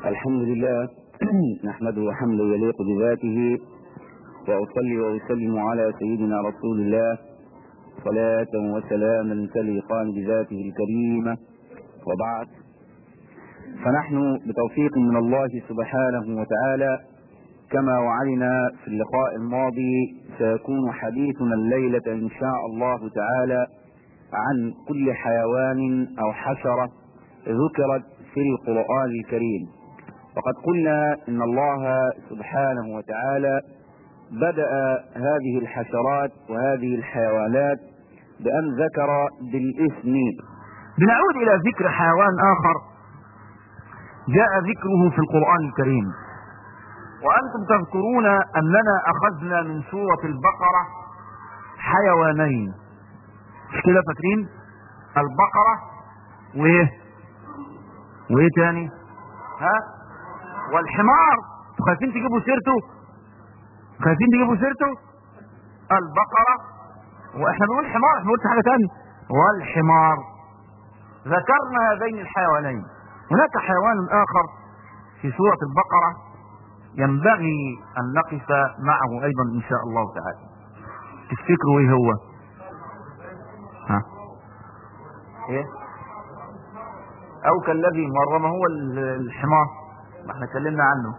الحمد لله نحمده حمدا يليق بذاته وأصلي وأسلم على سيدنا رسول الله صلاة وسلاما تليقان بذاته الكريمة وبعد فنحن بتوفيق من الله سبحانه وتعالى كما وعدنا في اللقاء الماضي سيكون حديثنا الليلة إن شاء الله تعالى عن كل حيوان أو حشرة ذكرت في القرآن الكريم وقد قلنا إن الله سبحانه وتعالى بدأ هذه الحشرات وهذه الحيوانات بأن ذكر بالاسم بنعود إلى ذكر حيوان آخر جاء ذكره في القرآن الكريم وأنتم تذكرون أننا أخذنا من سورة البقرة حيوانين مش كده فاكرين البقرة وإيه وإيه تاني ها والحمار خايفين تجيبوا سيرته خايفين تجيبوا سيرته البقرة واحنا بنقول حمار احنا قلت حاجة تانية والحمار ذكرنا هذين الحيوانين هناك حيوان آخر في سورة البقرة ينبغي أن نقف معه أيضا إن شاء الله تعالى تفتكروا إيه هو ها إيه أو كالذي مر ما هو الحمار ما احنا اتكلمنا عنه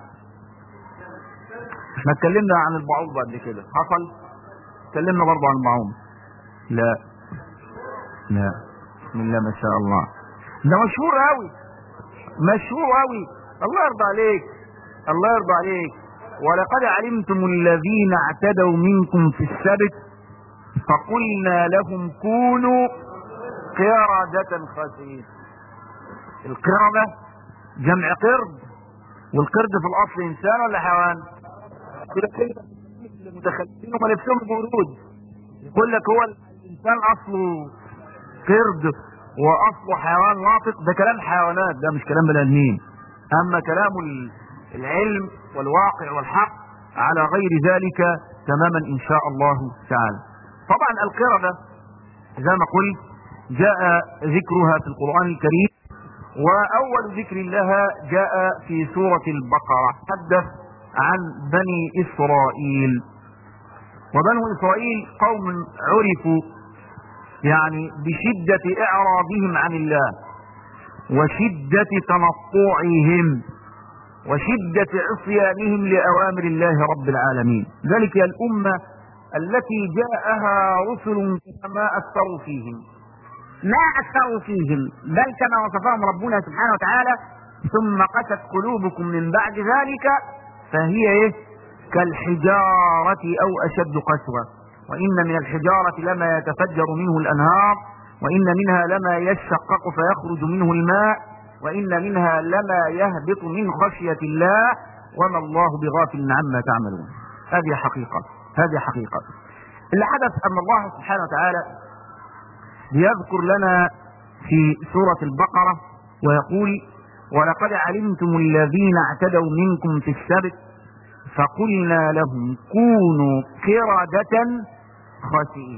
احنا اتكلمنا عن البعوض بعد كده حصل اتكلمنا برضه عن البعوض لا لا بسم الله ما شاء الله ده مشهور قوي مشهور قوي الله يرضى عليك الله يرضى عليك ولقد علمتم الذين اعتدوا منكم في السبت فقلنا لهم كونوا قردة خاسئين القردة جمع قرد والقرد في الاصل انسان ولا حيوان كده كده متخلفين وما لبسهم برود يقول لك هو الانسان اصله قرد واصله حيوان ناطق ده كلام حيوانات ده مش كلام بني ادمين اما كلام العلم والواقع والحق على غير ذلك تماما ان شاء الله تعالى طبعا القردة زي ما قلت جاء ذكرها في القرآن الكريم وأول ذكر لها جاء في سورة البقرة حدث عن بني إسرائيل وبنو إسرائيل قوم عرفوا يعني بشدة إعراضهم عن الله وشدة تنطعهم وشدة عصيانهم لأوامر الله رب العالمين ذلك هي الأمة التي جاءها رسل كما أثروا فيهم ما أثروا فيهم بل كما وصفهم ربنا سبحانه وتعالى ثم قست قلوبكم من بعد ذلك فهي إيه؟ كالحجارة أو أشد قسوة وإن من الحجارة لما يتفجر منه الأنهار وإن منها لما يشقق فيخرج منه الماء وإن منها لما يهبط من خشية الله وما الله بغافل عما تعملون هذه حقيقة هذه حقيقة اللي حدث أن الله سبحانه وتعالى ليذكر لنا في سورة البقرة ويقول ولقد علمتم الذين اعتدوا منكم في السبت فقلنا لهم كونوا قردة خاسئين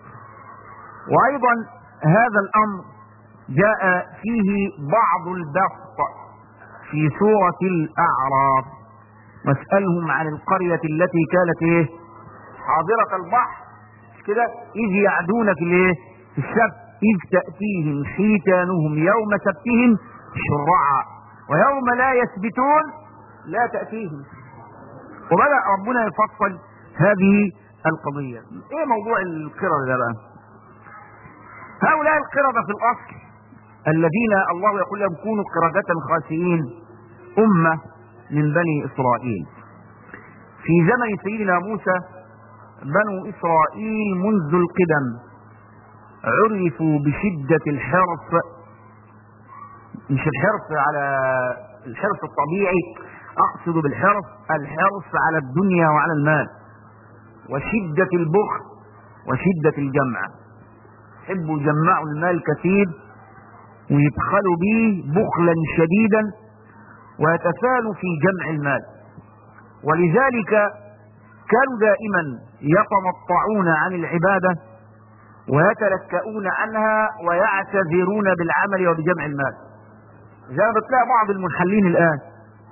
وأيضا هذا الأمر جاء فيه بعض البسط في سورة الأعراف واسألهم عن القرية التي كانت ايه حاضرة البحر كده إذ يعدون في الايه في السبت إذ تأتيهم حيتانهم يوم سبتهم شرعا ويوم لا يثبتون لا تأتيهم وبدأ ربنا يفصل هذه القضية ايه موضوع القردة ده بقى هؤلاء القردة في الأصل الذين الله يقول لهم كونوا قردة خاسئين أمة من بني إسرائيل في زمن سيدنا موسى بنو إسرائيل منذ القدم عرفوا بشدة الحرص مش الحرص على الحرص الطبيعي أقصد بالحرص الحرص على الدنيا وعلى المال وشدة البخل وشدة الجمع يحبوا يجمعوا المال كثير ويبخلوا به بخلا شديدا ويتسالوا في جمع المال ولذلك كانوا دائما يتمطعون عن العبادة ويتلكؤون عنها ويعتذرون بالعمل وبجمع المال زي ما بتلاقي بعض المنحلين الآن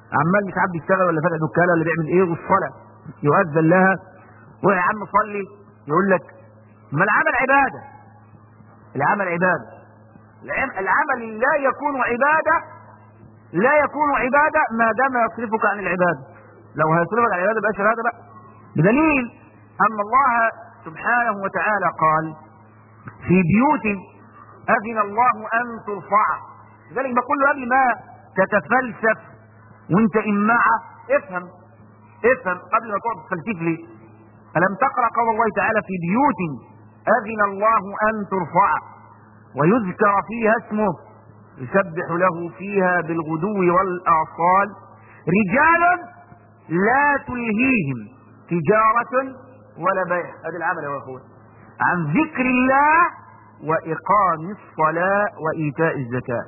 عمال مش عارف يشتغل ولا فاتح دكانه ولا بيعمل ايه والصلاه يؤذن لها ويا عم صلي يقول لك ما العمل عباده العمل عباده العم- العمل لا يكون عباده لا يكون عباده ما دام يصرفك عن العباده لو هيصرفك عن العباده بقى شهاده بقى بدليل ان الله سبحانه وتعالى قال في بيوت اذن الله ان ترفع لذلك بقول له قبل ما تتفلسف وانت امعه افهم افهم قبل ما تقعد تفلسف لي الم تقرا قول الله تعالى في بيوت اذن الله ان ترفع ويذكر فيها اسمه يسبح له فيها بالغدو والاصال رجال لا تلهيهم تجاره ولا بيع هذا العمل يا اخوان عن ذكر الله واقام الصلاه وايتاء الزكاه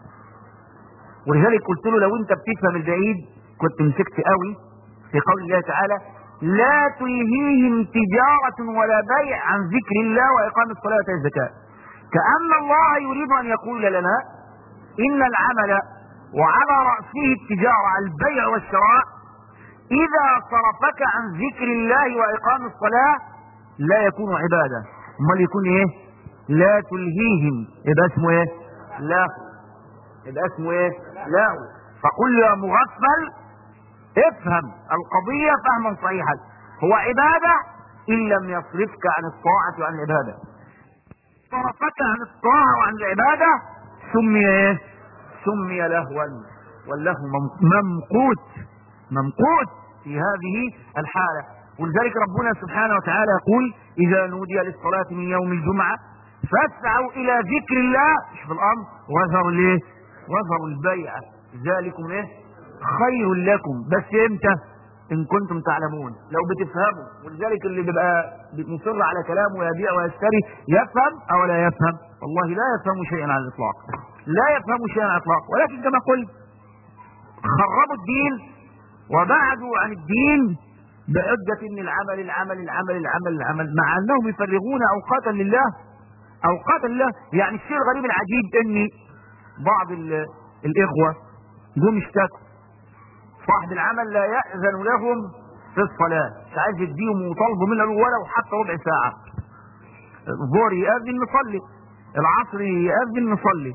ولذلك قلت له لو انت بتفهم البعيد كنت مسكت قوي في قول الله تعالى لا تلهيهم تجارة ولا بيع عن ذكر الله وإقام الصلاة وإيتاء الزكاة كأن الله يريد أن يقول لنا إن العمل وعلى رأسه التجارة البيع والشراء إذا صرفك عن ذكر الله وإقام الصلاة لا يكون عبادة امال يكون إيه لا تلهيهم يبقى اسمه إيه لا يبقى اسمه إيه لا فقل يا مغفل افهم القضية فهما صحيحا هو عبادة إن لم يصرفك عن الطاعة وعن العبادة صرفك عن الطاعة وعن العبادة سمي ايه سمي لهوا واللهو مم- ممقوت ممقوت في هذه الحالة ولذلك ربنا سبحانه وتعالى يقول إذا نودي للصلاة من يوم الجمعة فاسعوا إلى ذكر الله شوف الأمر وذروا الايه وذروا البيع ذلكم ايه خير لكم بس امتى ان كنتم تعلمون لو بتفهموا ولذلك اللي بيبقى مصر على كلامه ويبيع ويشتري يفهم او لا يفهم والله لا يفهم شيئا على الاطلاق لا يفهم شيئا على الاطلاق ولكن كما قلت خربوا الدين وبعدوا عن الدين بحجة ان العمل العمل العمل العمل العمل مع انهم يفرغون اوقاتا لله اوقاتا لله يعني الشيء الغريب العجيب ان بعض ال- الاخوة جم اشتكوا صاحب العمل لا يأذن لهم في الصلاة مش عايز يديهم وطالبوا منه ولو حتى ربع ساعة الظهر يأذن نصلي العصر يأذن نصلي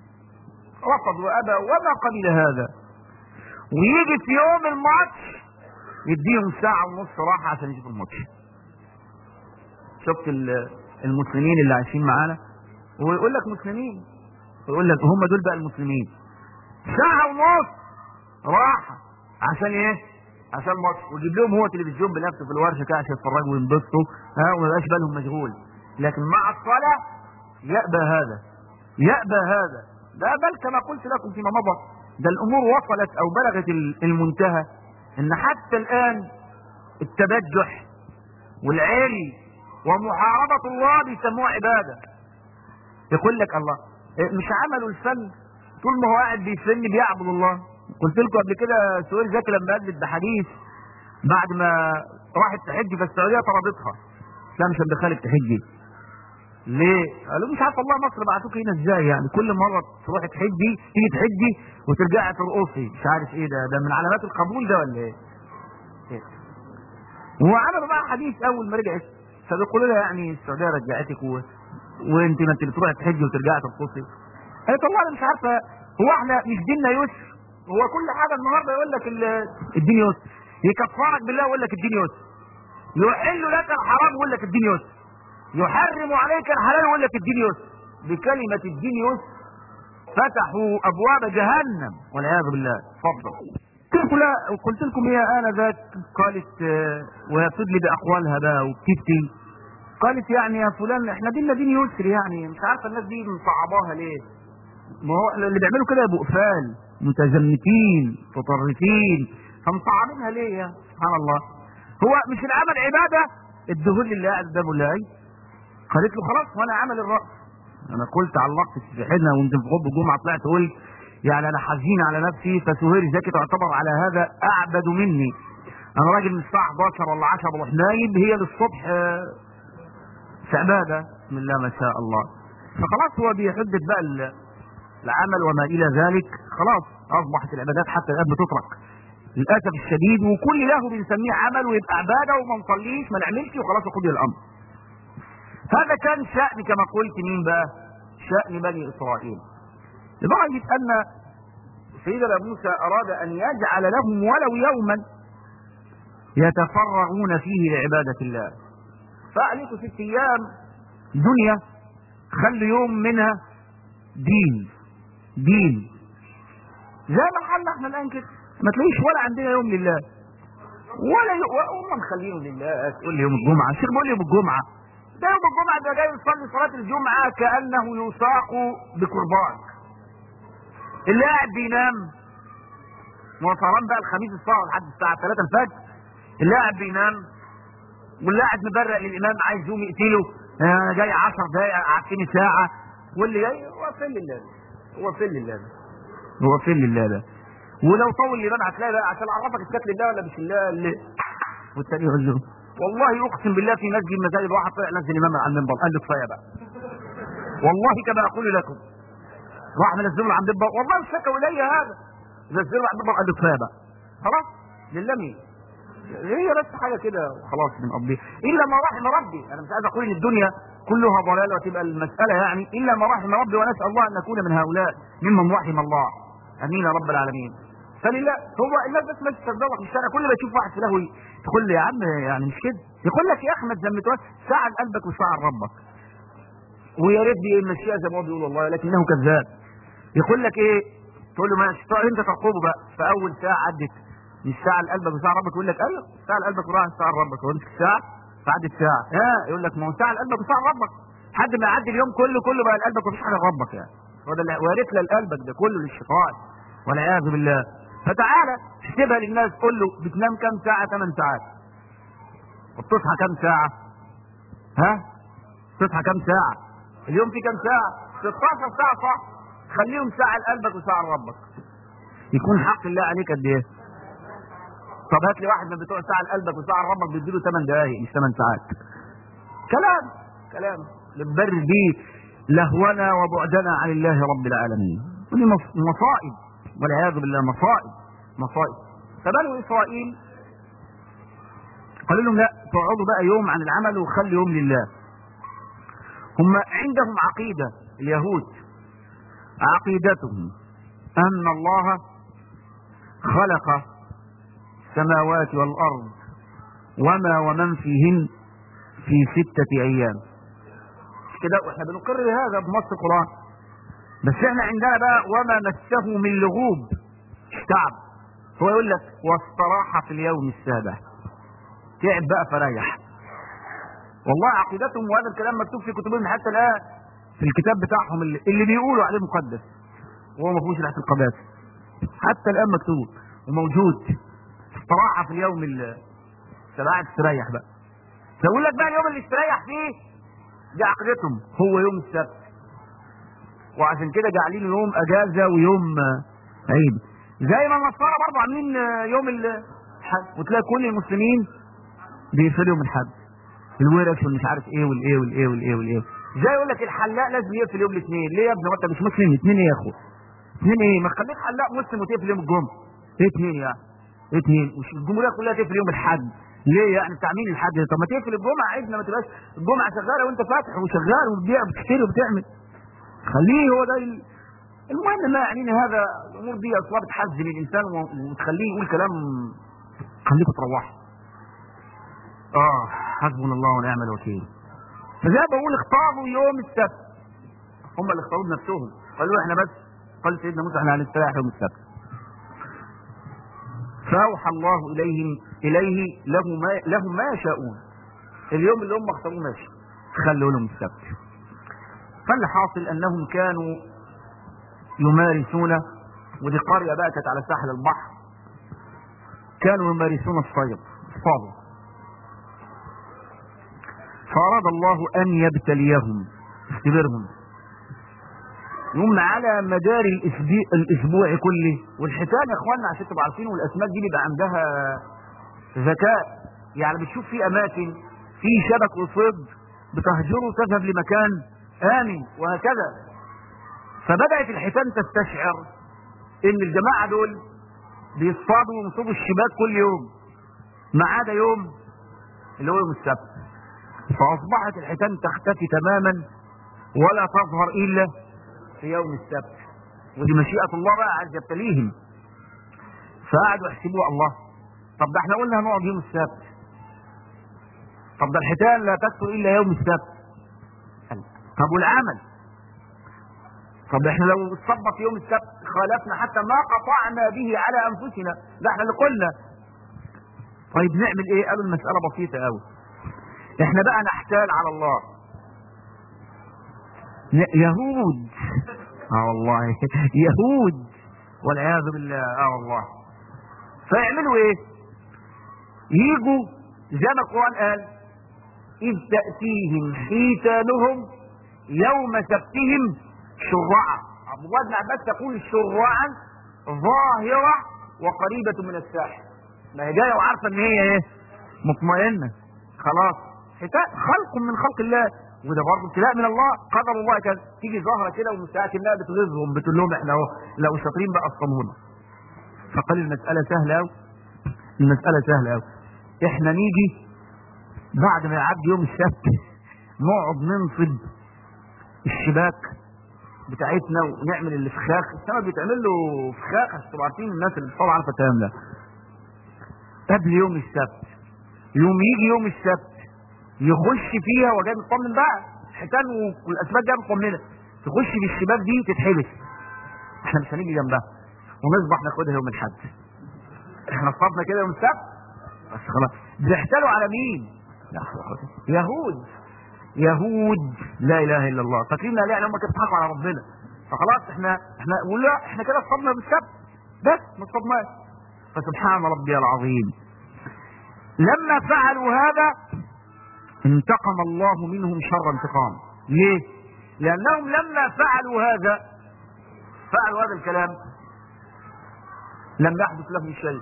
رفض وأبى وما قبل هذا ويجي في يوم الماتش يديهم ساعة ونص راحة عشان يشوفوا الماتش شفت ال- المسلمين اللي عايشين معانا ويقول لك مسلمين ويقول لك هم دول بقى المسلمين ساعة ونص راحة عشان ايه؟ عشان ماتش ويجيب لهم هو تلفزيون بنفسه في الورشة كده عشان يتفرجوا وينبسطوا ها وما يبقاش بالهم مشغول لكن مع الصلاة يأبى هذا يأبى هذا ده بل كما قلت لكم فيما مضى ده الأمور وصلت أو بلغت ال- المنتهى إن حتى الآن التبجح والعلي ومحاربة الله بيسموها عبادة يقول لك الله إيه مش عملوا الفن طول ما هو قاعد بيفن بيعبد الله قلت لكم قبل كده سؤال زكي لما قدت بحديث بعد ما راحت تحج في السعوديه طردتها لا مش هندخلك تحجي ليه؟ قالوا مش عارف الله مصر بعتوك هنا ازاي يعني كل مره تروحي تحجي تيجي تحجي وترجعي ترقصي مش عارف ايه ده ده من علامات القبول ده ولا ايه؟ إيه؟ وعملوا بقى حديث اول ما رجعت فبيقولوا لها يعني السعوديه رجعتك و... وانت ما انت بتروحي تحجي وترجعي ترقصي قالت والله انا مش عارفه هو احنا مش ديننا يسر هو كل حاجه النهارده يقول لك ال- الدين يسر يكفرك بالله ويقول لك الدين يسر يحل لك الحرام ويقول لك الدين يسر يحرم عليك الحلال ويقول لك الدين يسر بكلمه الدين يسر فتحوا ابواب جهنم والعياذ بالله اتفضل قلت لكم لا قلت لكم هي انذاك قالت آه، وهي بتدلي باقوالها بقى وبتبكي قالت يعني يا فلان احنا ديننا دين يسر يعني مش عارفه الناس دي مصعباها ليه ما هو اللي بيعملوا كده يبقوا قفال متزمتين متطرفين فمصعبينها ليه يا سبحان الله هو مش العمل عباده الدهول اللي قاعد قدامه لا قالت له خلاص وانا عمل الراس انا قلت علقت في حدنا وانت في خطبه الجمعه طلعت قلت يعني انا حزين على نفسي فسهير زكي تعتبر على هذا اعبد مني انا راجل من الساعه 11 ولا 10 بروح نايم هي للصبح آه، في عباده بسم الله ما شاء الله فخلاص هو بيحدد بقى ال- العمل وما الى ذلك خلاص اصبحت العبادات حتى الان بتترك للاسف الشديد وكل له بنسميه عمل ويبقى عباده وما نصليش ما نعملش وخلاص وقضي الامر هذا كان شأن كما قلت مين بقى شأن بني إسرائيل لدرجة أن سيدنا موسى أراد أن يجعل لهم ولو يوما يتفرغون فيه لعبادة الله فعليكم ست أيام دنيا خلوا يوم منها دين دين زي ما حالنا احنا الآن كده ما تلاقيش ولا عندنا يوم لله ولا ي... وهم مخلينه لله تقول لي يوم الجمعة الشيخ بيقول لي يوم الجمعة ده يوم الجمعة ده جاي يصلي صلاة الجمعة كأنه يساق بقربان اللي قاعد بينام مؤخرا بقى الخميس الصلاة لحد الساعة 3 الفجر اللي قاعد بينام واللي قاعد مبرق للإمام عايز يقوم يقتله انا جاي 10 دقايق قعدتني ساعة واللي جاي هو فين لله هو فين لله هو فين لله ده ولو طول الإمام هتلاقي بقى عشان أعرفك الكتاب لله ولا مش لله اللي والتاني يغزره والله اقسم بالله في مسجد مساجد واحد طلع نزل الامام على المنبر قال له كفايه بقى والله كما اقول لكم راح منزله على المنبر والله شكوا الي هذا نزله على المنبر قال له كفايه بقى خلاص لله مين هي بس حاجه كده وخلاص بنقضيها الا ما رحم ربي انا مش عايز اقول ان الدنيا كلها ضلال وتبقى المساله يعني الا ما رحم ربي ونسال الله ان نكون من هؤلاء ممن رحم الله امين يا رب العالمين فلله هو الناس بس ماشي تتذوق في الشارع كل ما يشوف واحد في لهوي تقول له يا عم يعني مش كده يقول لك يا احمد زي ما تقول ساعد قلبك وساعد ربك ويا ريت دي المشيئه زي ما هو بيقول والله لكنه كذاب يقول لك ايه تقول له ماشي تقعد انت ترقبه بقى في اول ساعه عدت مش ساعه لقلبك وساعه ربك يقول لك ايوه ساعه لقلبك وساعه ربك هو نصف ساعه فعدت ساعه ها يقول لك ما هو ساعه لقلبك وساعه ربك لحد ما يعدي اليوم كله كله بقى لقلبك ومفيش حاجه لربك يعني وده ويا ريت لقلبك ده كله للشيطان والعياذ بالله فتعالى اكتبها للناس قول له بتنام كم ساعة 8 ساعات وبتصحى كم ساعة ها تصحى كم ساعة اليوم في كم ساعة 16 ساعة صح خليهم ساعة لقلبك وساعة لربك يكون حق الله عليك قد ايه طب هات لي واحد من بتوع ساعة لقلبك وساعة لربك بيديله 8 دقايق مش 8 ساعات كلام كلام بنبرر بيه لهونا وبعدنا عن الله رب العالمين ودي مصائب والعياذ بالله مصائب مصائب فبنو اسرائيل قالوا لهم لا تقعدوا بقى يوم عن العمل وخلي يوم لله هم عندهم عقيده اليهود عقيدتهم ان الله خلق السماوات والارض وما ومن فيهن في ستة ايام كده واحنا بنقر هذا بنص القرآن بس احنا عندنا بقى وما مسه من لغوب تعب هو يقول لك واستراح في اليوم السابع تعب بقى فريح والله عقيدتهم وهذا الكلام مكتوب في كتبهم حتى الان في الكتاب بتاعهم اللي, اللي بيقولوا عليه مقدس وهو ما فيهوش ريحه القداسه حتى الان مكتوب وموجود استراحه في اليوم السابع تستريح بقى فيقول لك بقى اليوم اللي استريح فيه دي عقيدتهم هو يوم السبت وعشان كده جعلين يوم اجازه ويوم عيد زي ما النصارى برضه عاملين يوم الحد وتلاقي كل المسلمين بيقفلوا يوم الحد الورش والمش عارف ايه والايه والايه والايه والايه زي يقول لك الحلاق لازم يقفل يوم الاثنين ليه يا ابني انت مش مسلم اثنين ايه يا اخو اثنين ايه ما خليك حلاق مسلم وتقفل يوم الجمعه ايه اثنين يعني ايه اثنين مش الجمهوريه كلها تقفل يوم الحد ليه يعني بتاع مين الحد طب ما تقفل الجمعه عيدنا ما تبقاش الجمعه شغاله وانت فاتح وشغال وبتبيع وبتشتري وبتعمل خليه هو ده ال... المهم ما يعنيني هذا الامور دي اصلا بتحزن الانسان وتخليه يقول كلام خليكم تروحوا اه حسبنا الله ونعم الوكيل فزي ما بقول اختاروا يوم السبت هم اللي اختاروا بنفسهم قالوا احنا بس قال سيدنا موسى احنا هنستريح يوم السبت فاوحى الله اليهم اليه لهم ما لهم ما يشاءون اليوم اللي هم اختاروه ماشي خلوا لهم السبت فاللي حاصل انهم كانوا يمارسون ودي قريه بقى كانت على ساحل البحر كانوا يمارسون الصيد اصطادوا فاراد الله ان يبتليهم يختبرهم يوم على مدار الاسبوع, الاسبوع كله والحيتان يا اخوانا عشان تبقوا عارفين والاسماك دي بيبقى عندها ذكاء يعني بتشوف في اماكن في شبك وصيد بتهجره تذهب لمكان امن وهكذا فبدات الحيتان تستشعر ان الجماعه دول بيصطادوا وينصبوا الشباك كل يوم ما عدا يوم اللي هو يوم السبت فاصبحت الحيتان تختفي تماما ولا تظهر الا في يوم السبت ودي مشيئه الله بقى عايز يبتليهم فقعدوا يحسبوا الله طب ده احنا قلنا هنقعد يوم السبت طب ده الحيتان لا تكثر الا يوم السبت طب والعمل طب احنا لو صبت يوم السبت خالفنا حتى ما قطعنا به على انفسنا ده احنا اللي قلنا طيب نعمل ايه قالوا المسألة بسيطة قوي احنا بقى نحتال على الله ن- يهود اه والله يهود والعياذ بالله اه والله فيعملوا ايه يجوا زي ما القرآن قال إذ تأتيهم حيتانهم يوم سبتهم شرعا عبد الله بن عباس يقول شرعا ظاهرة وقريبة من الساحل ما هي جاية وعارفة ان هي ايه مطمئنة خلاص حكاية خلق من خلق الله وده برضه ابتلاء من الله قدر الله كان تيجي ظاهرة كده ومساعات انها بتغيظهم بتقول لهم احنا اهو لو شاطرين بقى اصطمونا فقال المسألة سهلة قوي المسألة سهلة قوي احنا نيجي بعد ما يعدي يوم السبت نقعد ننصب الشباك بتاعتنا ونعمل الفخاخ السمك بيتعمل له فخاخ عشان تبقوا عارفين الناس اللي بتطلع عارفه الكلام ده قبل يوم السبت يوم يجي يوم السبت يخش فيها وجاي مطمن بقى الحيتان والاسماك جايه مطمنه تخش في الشباك دي تتحبس احنا مش هنيجي جنبها ونصبح ناخدها يوم الاحد احنا صطادنا كده يوم السبت بس خلاص بيحتالوا على مين؟ لا حول ولا قوة. يهود يهود لا اله الا الله فاكرين لا يعني هم كانوا بيضحكوا على ربنا فخلاص احنا احنا ولا احنا كده اصطدنا بالسبت بس ما اصطدناش فسبحان ربي العظيم لما فعلوا هذا انتقم الله منهم شر انتقام ليه لانهم لما فعلوا هذا فعلوا هذا الكلام لم يحدث لهم شيء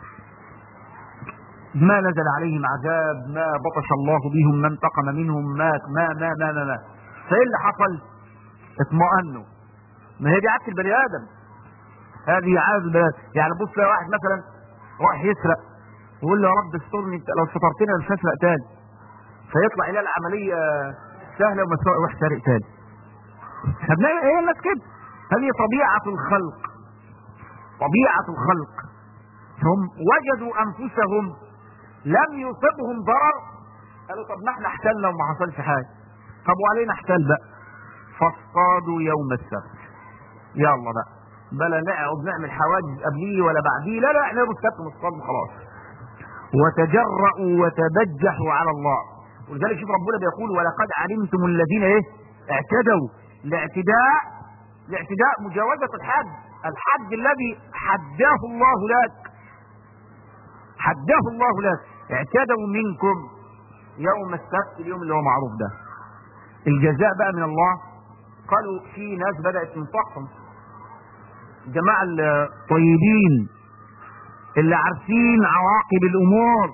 ما نزل عليهم عذاب ما بطش الله بهم ما انتقم منهم ما ما ما ما ما, ما. فايه اللي حصل اطمأنوا ما هي دي عادة البني ادم هذه عادة البني آدم. يعني بص لو واحد مثلا راح يسرق ويقول له يا رب استرني انت لو سترتني انا مش هسرق تاني فيطلع الى العملية سهلة وما يروح سارق تاني احنا بنعمل ايه الناس كده هذه طبيعة الخلق طبيعة الخلق هم وجدوا انفسهم لم يصبهم ضرر قالوا طب ما احنا احتلنا وما حصلش حاجه طب وعلينا احتل بقى فاصطادوا يوم السبت يلا بقى بلا نقعد نعمل حواجز قبليه ولا بعديه لا لا احنا يوم السبت نصطاد خلاص وتجرأوا وتبجحوا على الله ولذلك شوف ربنا بيقول ولقد علمتم الذين ايه اعتدوا الاعتداء الاعتداء مجاوزة الحد الحد الذي حداه الله لك حداه الله لك اعتدوا منكم يوم السبت اليوم اللي هو معروف ده الجزاء بقى من الله قالوا في ناس بدأت تنصحهم الجماعة الطيبين اللي عارفين عواقب الأمور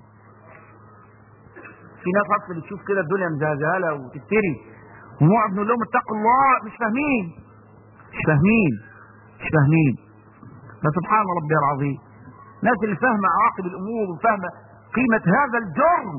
في ناس اصلا بتشوف كده الدنيا مزهزهله وتفتري ونقعد نقول لهم اتقوا الله مش فاهمين مش فاهمين مش فاهمين فسبحان ربي العظيم الناس اللي فاهمه عواقب الامور وفاهمه قيمه هذا الجرم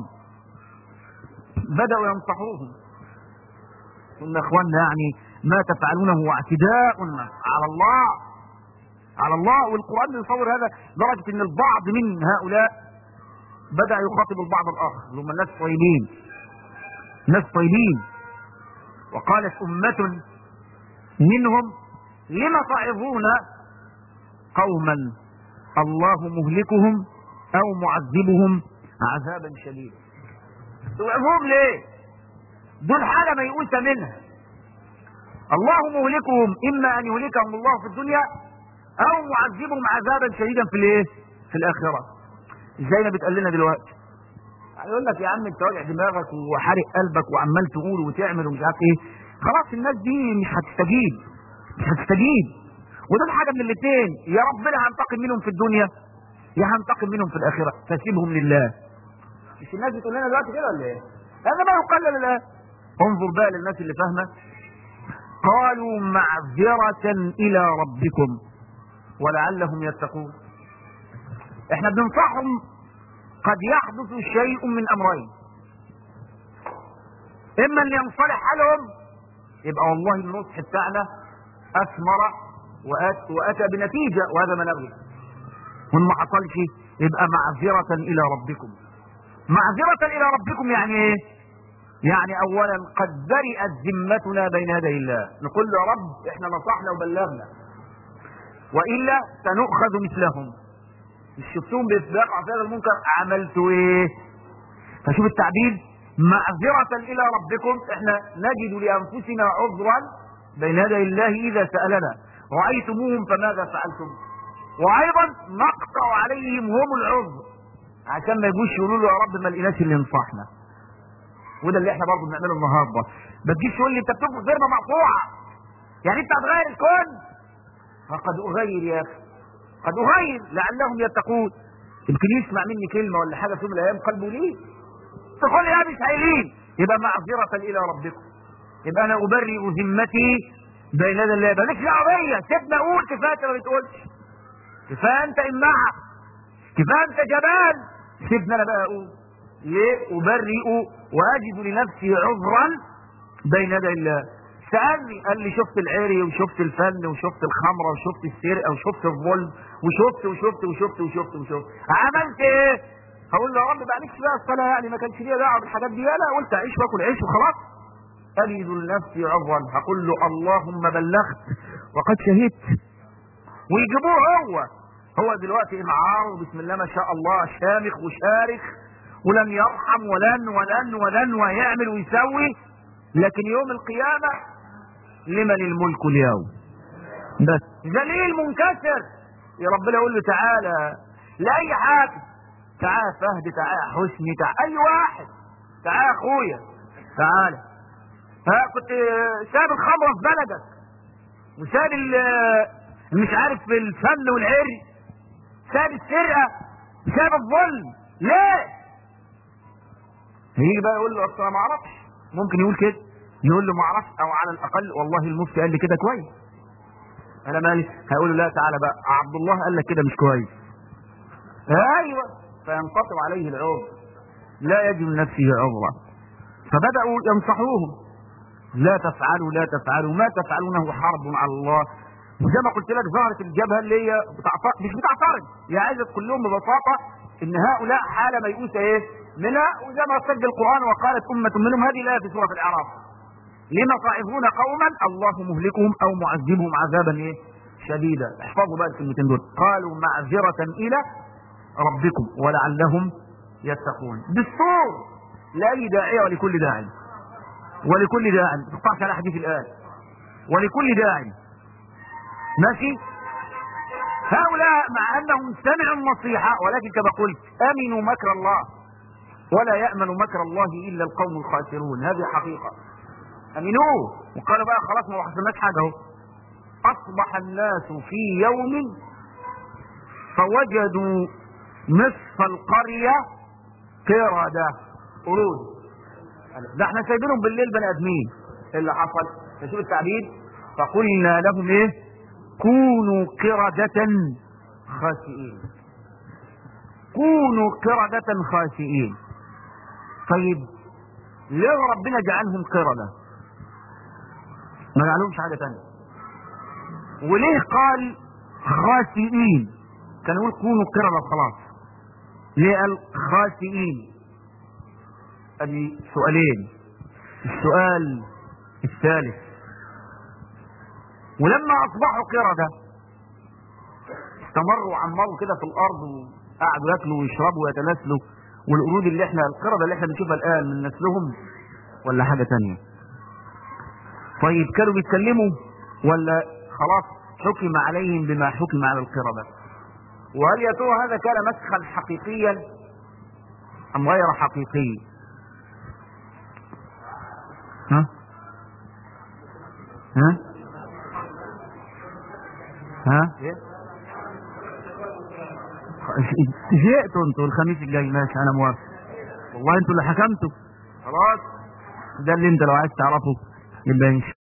بداوا ينصحوهم ثم اخواننا يعني ما تفعلونه اعتداء على الله على الله والقران يصور هذا لدرجه ان البعض من هؤلاء بدا يخاطب البعض الاخر اللي هم الناس طيبين ناس طيبين وقالت امه منهم لم تعظون قوما الله مهلكهم او معذبهم عذابا شديدا توعظهم ليه دول حاله ميؤوسه منها الله مهلكهم اما ان يهلكهم الله في الدنيا او معذبهم عذابا شديدا في الايه في الاخره زي ما بتقال لنا دلوقتي يعني يقول لك يا عم انت واجع دماغك وحارق قلبك وعمال تقول وتعمل ومش عارف ايه خلاص الناس دي مش هتستجيب مش هتستجيب وده حاجه من الاثنين يا ربنا هنتقم منهم في الدنيا يا هنتقم منهم في الاخره فسيبهم لله مش الناس بتقول لنا دلوقتي كده ولا ايه؟ هذا ما يقلل الان انظر بقى للناس اللي فاهمه قالوا معذرة إلى ربكم ولعلهم يتقون احنا بننصحهم قد يحدث شيء من أمرين إما أن ينصلح حالهم يبقى والله النصح بتاعنا أثمر وأت وأتى بنتيجة وهذا ما نبغي وإن ما حصلش يبقى معذرة إلى ربكم معذرة إلى ربكم يعني إيه؟ يعني أولا قد برئت ذمتنا بين يدي الله نقول له يا رب إحنا نصحنا وبلغنا وإلا سنؤخذ مثلهم مش شفتهم بيتباقوا على هذا المنكر عملتوا إيه؟ فشوف التعبير معذرة إلى ربكم إحنا نجد لأنفسنا عذرا بين يدي الله إذا سألنا رأيتموهم فماذا فعلتم وأيضا نقطع عليهم هم العذر عشان ما يجوش يقولوا له يا رب ما لقيناش اللي ينصحنا وده اللي احنا برضه بنعمله النهارده ما تجيش تقول لي انت بتنفخ غير مقطوعه يعني انت هتغير الكون فقد اغير يا اخي قد اغير لعلهم يتقون يمكن يسمع مني كلمه ولا حاجه في يوم من الايام قلبه ليه تقول يا مش هيلين يبقى معذره الى ربكم يبقى انا ابرئ ذمتي بين يدي الله مالكش دعوه بيا سيبنا اقول كفايه انت ما بتقولش كفايه انت امعه كفايه انت جبان سيبنا انا بقى اقول ليه ابرئ واجد لنفسي عذرا بين يدي الله سألني قال لي شفت العري وشفت الفن وشفت الخمرة وشفت السرقة وشفت الظلم وشفت وشفت وشفت وشفت وشفت عملت ايه؟ هقول له يا رب معلش بقى الصلاة يعني ما كانش ليا دعوة بالحاجات دي انا قلت اعيش واكل عيش وخلاص أجد لنفسي عذرا هقول له اللهم بلغت وقد شهدت ويجيبوه هو هو دلوقتي انعار بسم الله ما شاء الله شامخ وشارخ ولن يرحم ولن ولن ولن ويعمل ويسوي لكن يوم القيامة لمن الملك اليوم بس ذليل منكسر يا ربنا يقول له تعالى لأي حاجة تعالى فهد تعالى حسني تعالى أي واحد تعالى أخويا تعالى ها كنت ساب الخمرة في بلدك وساب مش عارف الفن والعري ساب السرقة ساب الظلم ليه؟ هيجي بقى يقول له اصل انا ما اعرفش ممكن يقول كده يقول له ما اعرفش او على الاقل والله المفتي قال لي كده كويس انا مالي هيقول له لا تعالى بقى عبد الله قال لك كده مش كويس ايوه فينقطع عليه العذر لا يجد لنفسه عذرا فبداوا ينصحوهم لا تفعلوا لا تفعلوا ما تفعلونه حرب على الله وزي ما قلت لك ظهرت الجبهه اللي هي بتعترض مش بتعترض هي عايزه تقول لهم ببساطه ان هؤلاء حاله ميؤوسه ايه؟ منها وزي ما سجل القران وقالت امه منهم هذه الايه في سوره الاعراف لما تعظون قوما الله مهلكهم او معذبهم عذابا ايه؟ شديدا احفظوا بقى الكلمتين دول قالوا معذره الى ربكم ولعلهم يتقون بالصور لاي داعيه ولكل داعي ولكل داعي ما تقطعش على حديث الان ولكل داعي ماشي هؤلاء مع انهم سمعوا النصيحه ولكن كما قلت امنوا مكر الله ولا يامن مكر الله الا القوم الخاسرون هذه حقيقه امنوه وقالوا بقى خلاص ما حصلناش حاجه اهو اصبح الناس في يوم فوجدوا نصف القريه قرده قرود ده احنا سايبينهم بالليل بني ادمين ايه اللي حصل تشوف التعبير فقلنا لهم ايه كونوا قردة خاسئين كونوا قردة خاسئين طيب ليه ربنا جعلهم قردة ما جعلهمش حاجة تانية وليه قال خاسئين كان يقول كونوا قردة خلاص ليه قال خاسئين ادي سؤالين السؤال الثالث ولما اصبحوا قردة استمروا وعمروا كده في الارض وقعدوا ياكلوا ويشربوا ويتناسلوا والقرود اللي احنا القردة اللي احنا بنشوفها الان من نسلهم ولا حاجة تانية طيب كانوا بيتكلموا ولا خلاص حكم عليهم بما حكم على القردة وهل يا ترى هذا كان مسخا حقيقيا ام غير حقيقي ها ها ها زهقتوا انتوا الخميس الجاي ماشي انا موافق والله انتوا اللي حكمتوا خلاص ده اللي انت لو عايز تعرفه يبقى ان